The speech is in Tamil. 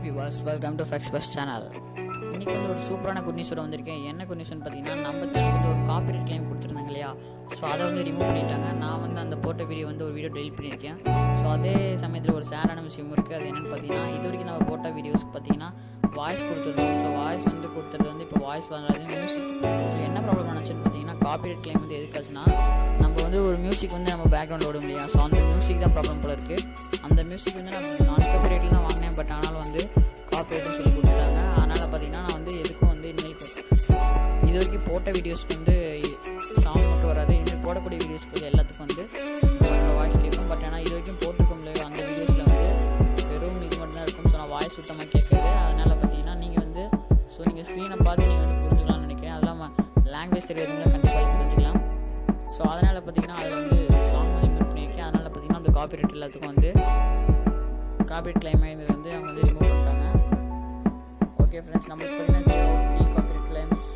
வியூவர்ஸ் வெல்கம் டு ஃபெக்ஸ் பஸ் சேனல் இன்றைக்கி வந்து ஒரு சூப்பரான குட் நியூஸோட வந்திருக்கேன் என்ன குட் நியூஸ்னு பார்த்தீங்கன்னா நம்ம சேனலுக்கு வந்து ஒரு காப்பிரைட் கிளைம் கொடுத்துருந்தாங்க இல்லையா ஸோ அதை வந்து ரிமூவ் பண்ணிட்டாங்க நான் வந்து அந்த போட்ட வீடியோ வந்து ஒரு வீடியோ டெலிட் பண்ணியிருக்கேன் ஸோ அதே சமயத்தில் ஒரு சேரான விஷயம் இருக்குது அது என்னென்னு பார்த்தீங்கன்னா இது வரைக்கும் நம்ம போட்ட வீடியோஸ்க்கு பார்த்தீங்கன்னா வாய்ஸ் கொடுத்துருந்தோம் ஸோ வாய்ஸ் வந்து கொடுத்துட்டு வந்து இப்போ வாய்ஸ் வராது மியூசிக் ஸோ என்ன ப்ராப்ளம் நினச்சுன்னு பார்த்தீங்கன்னா காப்பிரைட் கிளைம் வந்து எதுக்காச்சுன்னா நம்ம வந்து ஒரு மியூசிக் வந்து நம்ம பேக்ரவுண்டில் ஓடும் இல்லையா ஸோ அந்த மியூசிக் தான் ப்ராப்ளம் போல இருக்குது அந்த மியூசிக் வந்து நான் நான் காப்பிரைட்டில் தான் வாங்கினேன் பட் ஆனால் வந்து காப்பிரைட்னு சொல்லி கொடுத்துட்டாங்க அதனால் பார்த்தீங்கன்னா நான் வந்து எதுக்கும் வந்து இனிமேல் இது வரைக்கும் போட்ட வீடியோஸ்க்கு வந்து சாங் மட்டும் வராது இனிமேல் போடக்கூடிய வீடியோஸ்க்கு எல்லாத்துக்கும் வந்து என்னோட வாய்ஸ் கேட்கும் பட் ஆனால் இது வரைக்கும் போட்டிருக்கோம்ல அந்த வீடியோஸில் வந்து வெறும் இது மட்டும் தான் இருக்கும் ஸோ நான் வாய்ஸ் சுத்தமாக கேட்குது அதனால் பார்த்தீங்கன்னா நீங்கள் வந்து ஸோ நீங்கள் ஸ்க்ரீனை பார்த்து நீங்கள் வந்து புரிஞ்சுக்கலாம்னு நினைக்கிறேன் அது இல்லாமல் லாங்குவேஜ் தெரியாதவங்கள கண்டிப்பாக புரிஞ்சுக்கலாம் ஸோ அதனால் பார்த்தீங்கன்னா அதில் வந்து சாங் வந்து இன்வெர்ட் பண்ணியிருக்கேன் அதனால் பார்த்தீங்கன்னா அந்த காப்பிரைட் எல்லாத்துக்கும் வந்து காப்பிரைட் கிளைமை இது வந்து அவங்க வந்து ரிமூவ் பண்ணிட்டாங்க ஓகே ஃப்ரெண்ட்ஸ் நம்மளுக்கு பார்த்தீங்கன்னா zero of three copyright claims